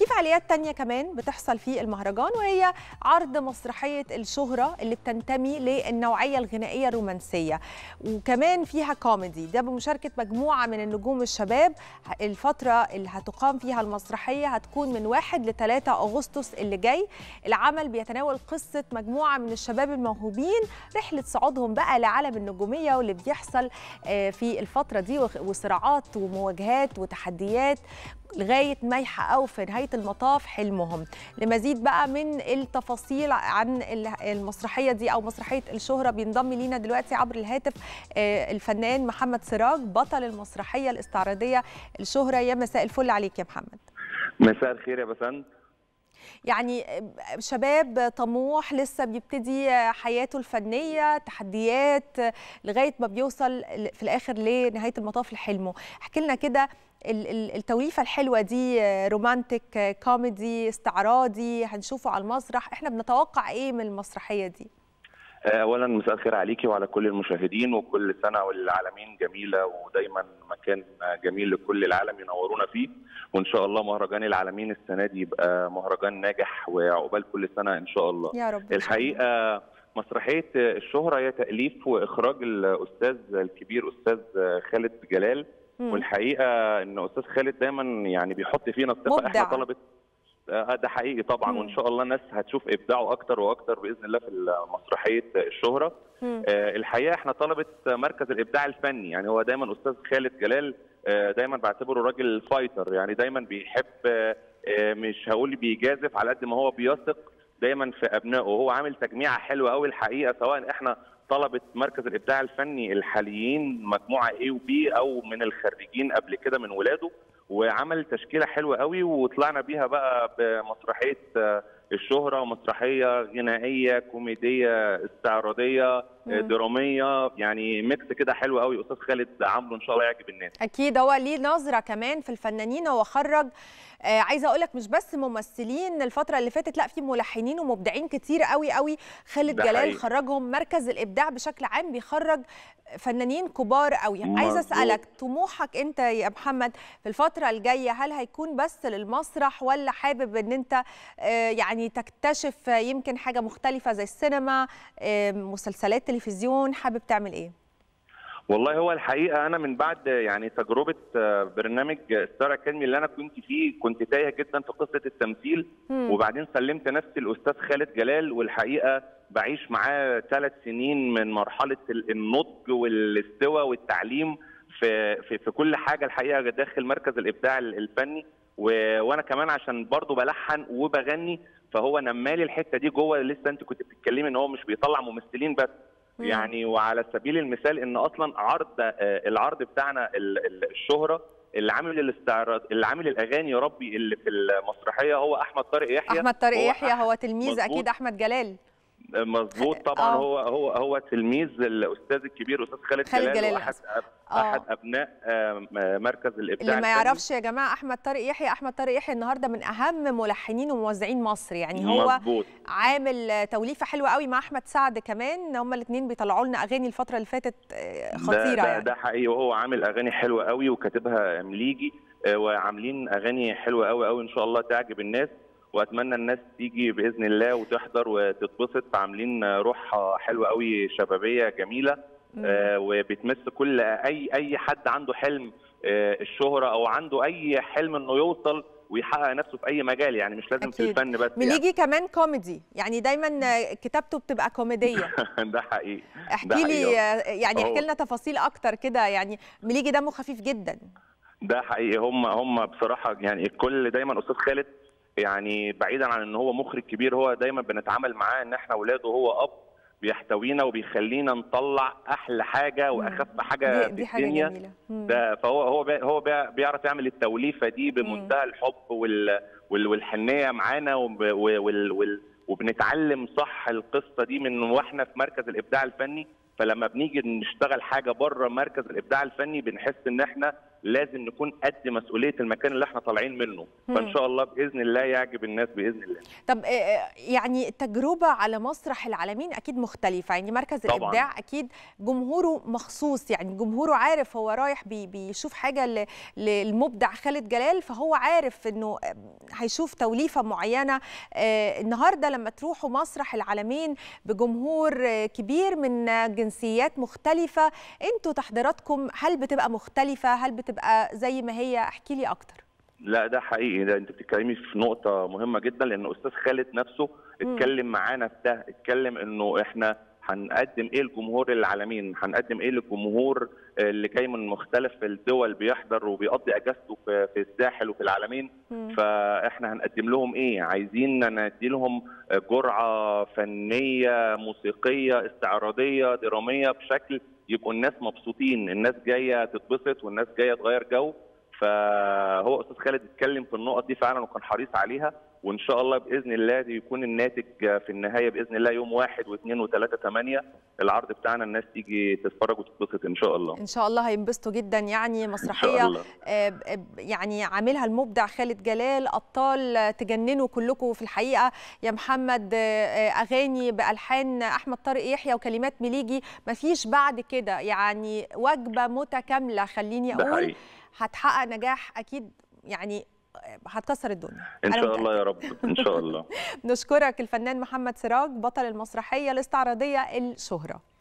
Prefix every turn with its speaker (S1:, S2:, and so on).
S1: في فعاليات تانية كمان بتحصل في المهرجان وهي عرض مسرحية الشهرة اللي بتنتمي للنوعية الغنائية الرومانسية وكمان فيها كوميدي ده بمشاركة مجموعة من النجوم الشباب الفترة اللي هتقام فيها المسرحية هتكون من 1 ل 3 أغسطس اللي جاي العمل بيتناول قصة مجموعة من الشباب الموهوبين رحلة صعودهم بقى لعالم النجومية واللي بيحصل في الفترة دي وصراعات ومواجهات وتحديات لغايه ما يحققوا في نهايه المطاف حلمهم لمزيد بقى من التفاصيل عن المسرحيه دي او مسرحيه الشهره بينضم لينا دلوقتي عبر الهاتف الفنان محمد سراج بطل المسرحيه الاستعراضيه الشهره يا مساء الفل عليك يا محمد
S2: مساء الخير يا بسنت
S1: يعني شباب طموح لسه بيبتدي حياته الفنيه تحديات لغايه ما بيوصل في الاخر لنهايه المطاف لحلمه احكي لنا كده التوليفه الحلوه دي رومانتك كوميدي استعراضي هنشوفه على المسرح احنا بنتوقع ايه من المسرحيه دي
S2: اولا مساء الخير عليكي وعلى كل المشاهدين وكل سنه والعالمين جميله ودايما مكان جميل لكل العالم ينورونا فيه وان شاء الله مهرجان العالمين السنه دي يبقى مهرجان ناجح وعقبال كل سنه ان شاء الله
S1: يا رب
S2: الحقيقه مسرحيه الشهره هي تاليف واخراج الاستاذ الكبير استاذ خالد جلال والحقيقه ان استاذ خالد دايما يعني بيحط فينا الثقه احنا طلبه ده حقيقي طبعا مم. وان شاء الله الناس هتشوف ابداعه اكتر واكتر باذن الله في مسرحيه الشهره مم. آه الحقيقه احنا طلبه مركز الابداع الفني يعني هو دايما استاذ خالد جلال آه دايما بعتبره راجل فايتر يعني دايما بيحب آه مش هقول بيجازف على قد ما هو بيثق دايما في ابنائه وهو عامل تجميعه حلوه قوي الحقيقه سواء احنا طلبه مركز الابداع الفني الحاليين مجموعه A وبي او من الخريجين قبل كده من ولاده وعمل تشكيله حلوه قوي وطلعنا بيها بقى بمسرحيه الشهره ومسرحيه غنائيه كوميديه استعراضيه دراميه يعني ميكس كده حلو قوي استاذ خالد عامله ان شاء الله يعجب الناس
S1: اكيد هو ليه نظره كمان في الفنانين هو خرج آه عايزه اقول لك مش بس ممثلين الفتره اللي فاتت لا في ملحنين ومبدعين كتير قوي قوي خالد جلال حقيقي. خرجهم مركز الابداع بشكل عام بيخرج فنانين كبار قوي عايزه اسالك طموحك انت يا محمد في الفتره الجايه هل هيكون بس للمسرح ولا حابب ان انت آه يعني تكتشف يمكن حاجه مختلفه زي السينما آه مسلسلات تلفزيون حابب تعمل ايه
S2: والله هو الحقيقه انا من بعد يعني تجربه برنامج ستار اكاديمي اللي انا كنت فيه كنت تايه جدا في قصه التمثيل م. وبعدين سلمت نفسي الاستاذ خالد جلال والحقيقه بعيش معاه ثلاث سنين من مرحله النضج والاستواء والتعليم في في في كل حاجه الحقيقه داخل مركز الابداع الفني وانا كمان عشان برضه بلحن وبغني فهو نمالي الحته دي جوه لسه انت كنت بتتكلمي ان هو مش بيطلع ممثلين بس يعني وعلى سبيل المثال ان اصلا عرض العرض بتاعنا الشهره اللي عامل الاستعراض اللي عامل الاغاني يا ربي اللي في المسرحيه هو احمد طارق يحيى
S1: احمد طارق يحيى هو تلميذ اكيد احمد جلال
S2: مظبوط طبعا أوه. هو هو هو تلميذ الاستاذ الكبير استاذ خالد,
S1: خالد
S2: جلال,
S1: جلال
S2: واحد احد ابناء مركز الابداع
S1: اللي ما يعرفش يا جماعه احمد طارق يحيى احمد طارق يحيى النهارده من اهم ملحنين وموزعين مصر يعني هو
S2: مظبوط.
S1: عامل توليفه حلوه قوي مع احمد سعد كمان هما الاثنين بيطلعوا لنا اغاني الفتره اللي فاتت خطيره
S2: ده, ده
S1: يعني
S2: ده حقيقي وهو عامل اغاني حلوه قوي وكاتبها مليجي وعاملين اغاني حلوه قوي قوي ان شاء الله تعجب الناس واتمنى الناس تيجي باذن الله وتحضر وتتبسط عاملين روح حلوه قوي شبابيه جميله آه وبتمس كل اي اي حد عنده حلم آه الشهره او عنده اي حلم انه يوصل ويحقق نفسه في اي مجال يعني مش لازم
S1: أكيد.
S2: في الفن بس
S1: مليجي يعني. كمان كوميدي يعني دايما كتابته بتبقى كوميديه
S2: ده حقيقي
S1: احكي لي يعني احكي لنا تفاصيل اكتر كده يعني مليجي دمه خفيف جدا
S2: ده حقيقي هم هم بصراحه يعني الكل دايما استاذ خالد يعني بعيدا عن ان هو مخرج كبير هو دايما بنتعامل معاه ان احنا اولاده هو اب بيحتوينا وبيخلينا نطلع احلى حاجه واخف حاجه
S1: دي, دي
S2: في الدنيا
S1: حاجة
S2: ده فهو هو بي هو بي بيعرف يعمل التوليفه دي بمنتهى الحب وال والحنيه معانا وال وال وبنتعلم صح القصه دي من واحنا في مركز الابداع الفني فلما بنيجي نشتغل حاجه بره مركز الابداع الفني بنحس ان احنا لازم نكون قد مسؤوليه المكان اللي احنا طالعين منه فان شاء الله باذن الله يعجب الناس باذن الله
S1: طب يعني التجربه على مسرح العالمين اكيد مختلفه يعني مركز طبعًا. الابداع اكيد جمهوره مخصوص يعني جمهوره عارف هو رايح بي بيشوف حاجه للمبدع خالد جلال فهو عارف انه هيشوف توليفه معينه النهارده لما تروحوا مسرح العالمين بجمهور كبير من جنسيات مختلفه انتوا تحضيراتكم هل بتبقى مختلفه هل بتبقى زي ما هي احكي لي اكتر
S2: لا ده حقيقي ده انت بتتكلمي في نقطه مهمه جدا لان استاذ خالد نفسه اتكلم معانا في ده اتكلم انه احنا هنقدم ايه لجمهور العالمين هنقدم ايه للجمهور اللي جاي من مختلف الدول بيحضر وبيقضي اجازته في, في الساحل وفي العالمين فاحنا هنقدم لهم ايه عايزين ندي لهم جرعه فنيه موسيقيه استعراضيه دراميه بشكل يبقوا الناس مبسوطين الناس جايه تتبسط والناس جايه تغير جو فهو استاذ خالد اتكلم في النقط دي فعلا وكان حريص عليها وان شاء الله باذن الله يكون الناتج في النهايه باذن الله يوم واحد واثنين وثلاثه ثمانيه العرض بتاعنا الناس تيجي تتفرج وتتبسط ان شاء الله.
S1: ان شاء الله هينبسطوا جدا يعني مسرحيه يعني عاملها المبدع خالد جلال ابطال تجننوا كلكم في الحقيقه يا محمد اغاني بالحان احمد طارق يحيى وكلمات مليجي مفيش بعد كده يعني وجبه متكامله خليني اقول هتحقق نجاح اكيد يعني هتكسر الدنيا
S2: ان شاء الله يا رب ان شاء الله
S1: نشكرك الفنان محمد سراج بطل المسرحيه الاستعراضيه الشهره